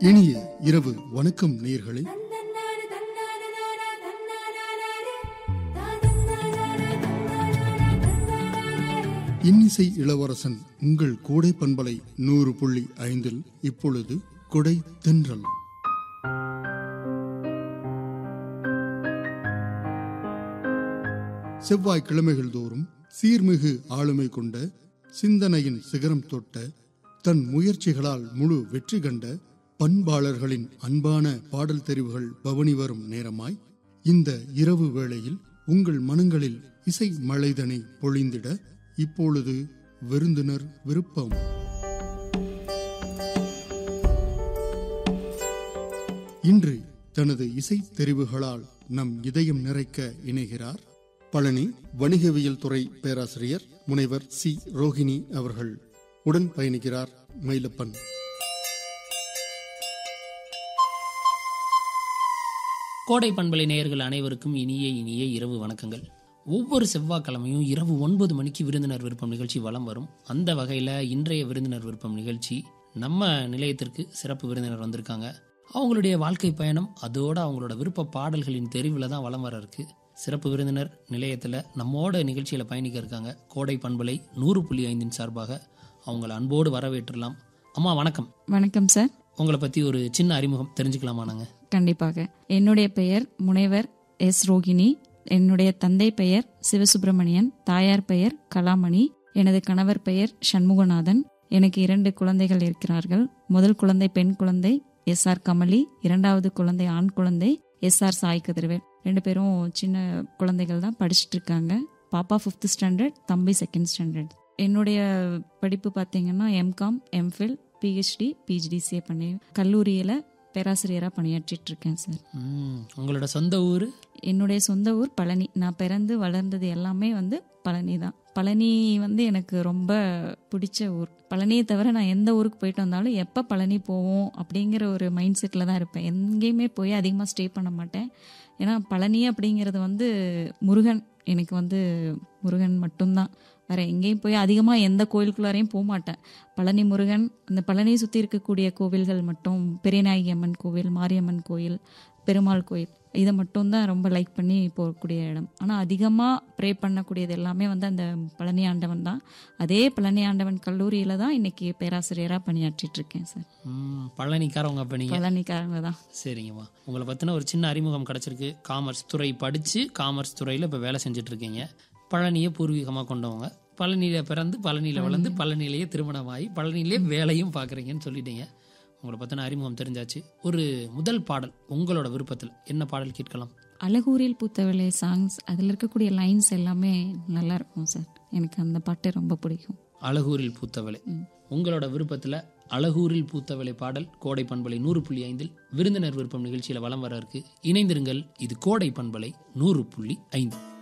இனிய இரவு வணக்கம் நேயர்களே இன்னிசை இளவரசன் உங்கள் கோடை பண்பலை நூறு புள்ளி ஐந்தில் இப்பொழுது கொடை தென்றல் செவ்வாய் கிழமைகள் தோறும் சீர்மிகு ஆளுமை கொண்ட சிந்தனையின் சிகரம் தொட்ட தன் முயற்சிகளால் முழு வெற்றி கண்ட பண்பாளர்களின் அன்பான பாடல் தெரிவுகள் பவனி வரும் நேரமாய் இந்த இரவு வேளையில் உங்கள் மனங்களில் இசை மழைதனை பொழிந்திட இப்பொழுது விருந்தினர் விருப்பம் இன்று தனது இசை தெரிவுகளால் நம் இதயம் நிறைக்க இணைகிறார் பழனி வணிகவியல் துறை பேராசிரியர் முனைவர் சி ரோஹிணி அவர்கள் உடன் பயணிக்கிறார் மயிலப்பன் கோடை பண்பலை நேயர்கள் அனைவருக்கும் இனிய இனிய இரவு வணக்கங்கள் ஒவ்வொரு செவ்வாய்க்கிழமையும் இரவு ஒன்பது மணிக்கு விருந்தினர் விருப்பம் நிகழ்ச்சி வலம் வரும் அந்த வகையில் இன்றைய விருந்தினர் விருப்பம் நிகழ்ச்சி நம்ம நிலையத்திற்கு சிறப்பு விருந்தினர் வந்திருக்காங்க அவங்களுடைய வாழ்க்கை பயணம் அதோட அவங்களோட விருப்ப பாடல்களின் தெரிவில் தான் வலம் வர இருக்கு சிறப்பு விருந்தினர் நிலையத்தில் நம்மோட நிகழ்ச்சியில் பயணிக்க இருக்காங்க கோடை பண்பலை நூறு புள்ளி ஐந்தின் சார்பாக அவங்கள அன்போடு வரவேற்றலாம் அம்மா வணக்கம் வணக்கம் சார் உங்களை பற்றி ஒரு சின்ன அறிமுகம் தெரிஞ்சுக்கலாமா நாங்கள் கண்டிப்பாக என்னுடைய பெயர் முனைவர் எஸ் ரோகிணி என்னுடைய தந்தை பெயர் சிவசுப்பிரமணியன் தாயார் பெயர் கலாமணி எனது கணவர் பெயர் சண்முகநாதன் எனக்கு இரண்டு குழந்தைகள் இருக்கிறார்கள் முதல் குழந்தை பெண் குழந்தை எஸ் ஆர் கமலி இரண்டாவது குழந்தை ஆண் குழந்தை எஸ் ஆர் சாய் கதிர்வேல் ரெண்டு பேரும் சின்ன குழந்தைகள் தான் படிச்சுட்டு இருக்காங்க பாப்பா ஃபிஃப்த் ஸ்டாண்டர்ட் தம்பி செகண்ட் ஸ்டாண்டர்ட் என்னுடைய படிப்பு பார்த்தீங்கன்னா எம்காம் எம்ஃபில் பிஹெச்டி பிஹெச்டிசிஏ பண்ணி கல்லூரியில் பேராசிரியராக பணியாற்றிட்டு இருக்கேன் சார் ம், உங்களோட சொந்த ஊர் என்னுடைய சொந்த ஊர் பழனி நான் பிறந்து வளர்ந்தது எல்லாமே வந்து பழனி தான் பழனி வந்து எனக்கு ரொம்ப பிடிச்ச ஊர் பழனியை தவிர நான் எந்த ஊருக்கு போயிட்டு வந்தாலும் எப்போ பழனி போவோம் அப்படிங்கிற ஒரு மைண்ட் செட்டில் தான் இருப்பேன் எங்கேயுமே போய் அதிகமாக ஸ்டே பண்ண மாட்டேன் ஏன்னா பழனி அப்படிங்கிறது வந்து முருகன் எனக்கு வந்து முருகன் மட்டும்தான் வேற எங்கேயும் போய் அதிகமாக எந்த கோயிலுக்குள்ளாரையும் போக மாட்டேன் பழனி முருகன் அந்த பழனியை சுற்றி இருக்கக்கூடிய கோவில்கள் மட்டும் பெரியநாயகி அம்மன் கோவில் மாரியம்மன் கோயில் பெருமாள் கோயில் இதை மட்டும்தான் ரொம்ப லைக் பண்ணி போகக்கூடிய இடம் ஆனால் அதிகமாக ப்ரே பண்ணக்கூடியது எல்லாமே வந்து அந்த பழனி ஆண்டவன் தான் அதே பழனி ஆண்டவன் கல்லூரியில் தான் இன்னைக்கு பேராசிரியராக பணியாற்றிட்டு இருக்கேன் சார் ம், பழனிக்காரவங்க அப்போ நீங்கள் பழனிக்காரங்க தான் சரிங்கம்மா உங்களை பற்றின ஒரு சின்ன அறிமுகம் கிடச்சிருக்கு காமர்ஸ் துறை படித்து காமர்ஸ் துறையில் இப்போ வேலை செஞ்சுட்டு இருக்கீங்க பழனியை பூர்வீகமாக கொண்டவங்க பழனியில் பிறந்து பழனியில் வளர்ந்து பழனியிலேயே திருமணமாகி பழனியிலே வேலையும் பார்க்குறீங்கன்னு சொல்லிட்டீங்க உங்களை பற்றின அறிமுகம் தெரிஞ்சாச்சு ஒரு முதல் பாடல் உங்களோட விருப்பத்தில் என்ன பாடல் கேட்கலாம் அழகூரில் பூத்தவளை சாங்ஸ் அதில் இருக்கக்கூடிய லைன்ஸ் எல்லாமே நல்லா இருக்கும் சார் எனக்கு அந்த பாட்டு ரொம்ப பிடிக்கும் அழகூரில் பூத்தவளை உங்களோட விருப்பத்தில் அழகூரில் பூத்தவளை பாடல் கோடை பண்பலை நூறு புள்ளி ஐந்தில் விருந்தினர் விருப்பம் நிகழ்ச்சியில் வலம் வர இருக்கு இணைந்திருங்கள் இது கோடை பண்பலை நூறு புள்ளி ஐந்து